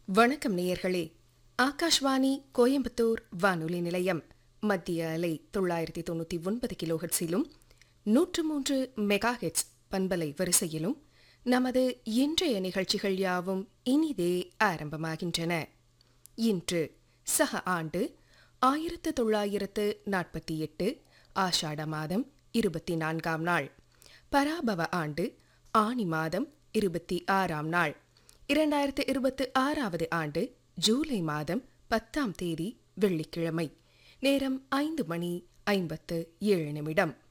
வணக்கம் நேயர்களே ஆகாஷ்வாணி கோயம்புத்தூர் வானொலி நிலையம் மத்திய அலை தொள்ளாயிரத்தி தொண்ணூற்றி ஒன்பது கிலோஹெட்ஸிலும் நூற்று மூன்று மெகா ஹெட்ஸ் பண்பலை வரிசையிலும் நமது இன்றைய நிகழ்ச்சிகள் யாவும் இனிதே ஆரம்பமாகின்றன இன்று சக ஆண்டு ஆயிரத்து தொள்ளாயிரத்து நாற்பத்தி எட்டு ஆஷாட மாதம் இருபத்தி நான்காம் நாள் பராபவ ஆண்டு ஆனி மாதம் இருபத்தி ஆறாம் நாள் இரண்டாயிரத்து இருபத்து ஆறாவது ஆண்டு ஜூலை மாதம் பத்தாம் தேதி வெள்ளிக்கிழமை நேரம் ஐந்து மணி ஐம்பத்து ஏழு நிமிடம்